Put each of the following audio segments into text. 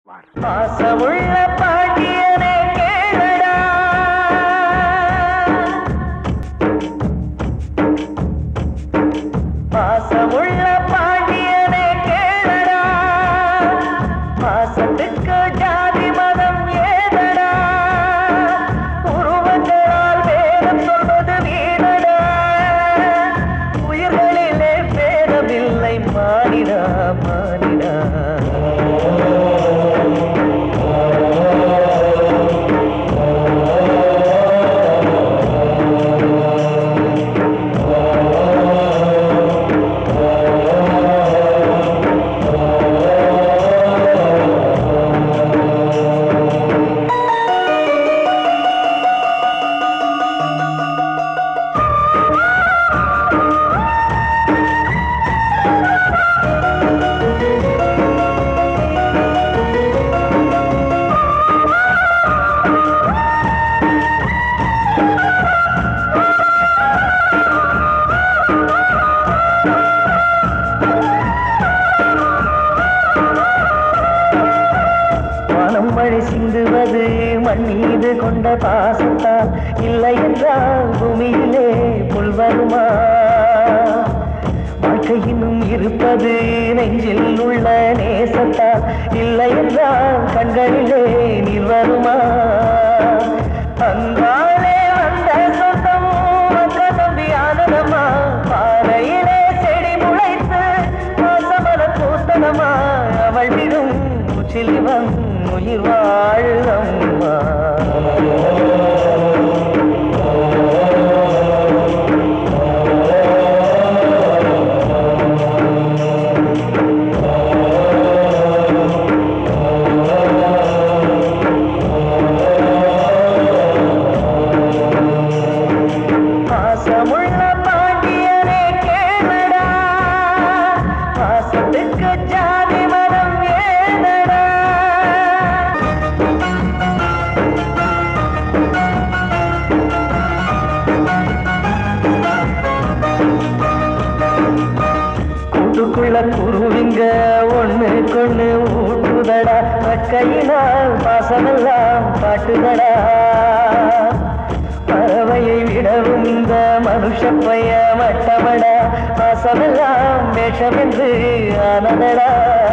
பாசமுள்ள பாண்டியனே கேளடா பாசமுள்ள பாண்டியனே கேளடா பாசத்துக்கு ஜாதி மதம் ஏதடா உருவங்களால் வேதம் சொல்வது வீணடா உயிர்களிலே பேதமில்லை மானிடா மானிடா வானம் மழை சிந்துவது மண் மீது கொண்ட பாசத்தால் இல்லை என்றால் பூமியிலே புல் வருமா வாழ்க்கை இன்னும் இருப்பது நெஞ்சில் உள்ள நேசத்தால் இல்லை என்றால் கண்களிலே நீர் வருமா அங்காலே வந்த சொந்தம் அக்க தம்பி ஆனதமா பாறையிலே செடி முளைத்து பாசமல பூத்தனமா அவள் விடும் முச்சிலிவன் உயிர் வாழுதம்மா பாசமுள்ள பாண்டியனே கேளடா பாசத்துக்கு ஜாதி மதம் ஏனடா கூட்டுக்குள்ள குருவிங்க ஒண்ணு கொண்ணு ஊட்டுதடா கையினால் பாசமெல்லாம் பாட்டுதடா பறவையை விடவும் இந்த மனுஷ பைய மட்டமடா பாசமெல்லாம் வேஷம் என்று ஆனதடா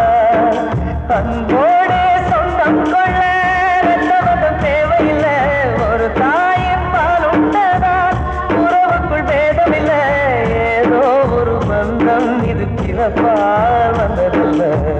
அன்போடே சொந்தம் கொள்ள ரத்தவதம் தேவையில்லை ஒரு தாயின் பால் உண்டதால் உறவுக்குள் பேதமில்லை ஏதோ ஒரு பந்தம் இது பிறப்பால் வந்ததில்லை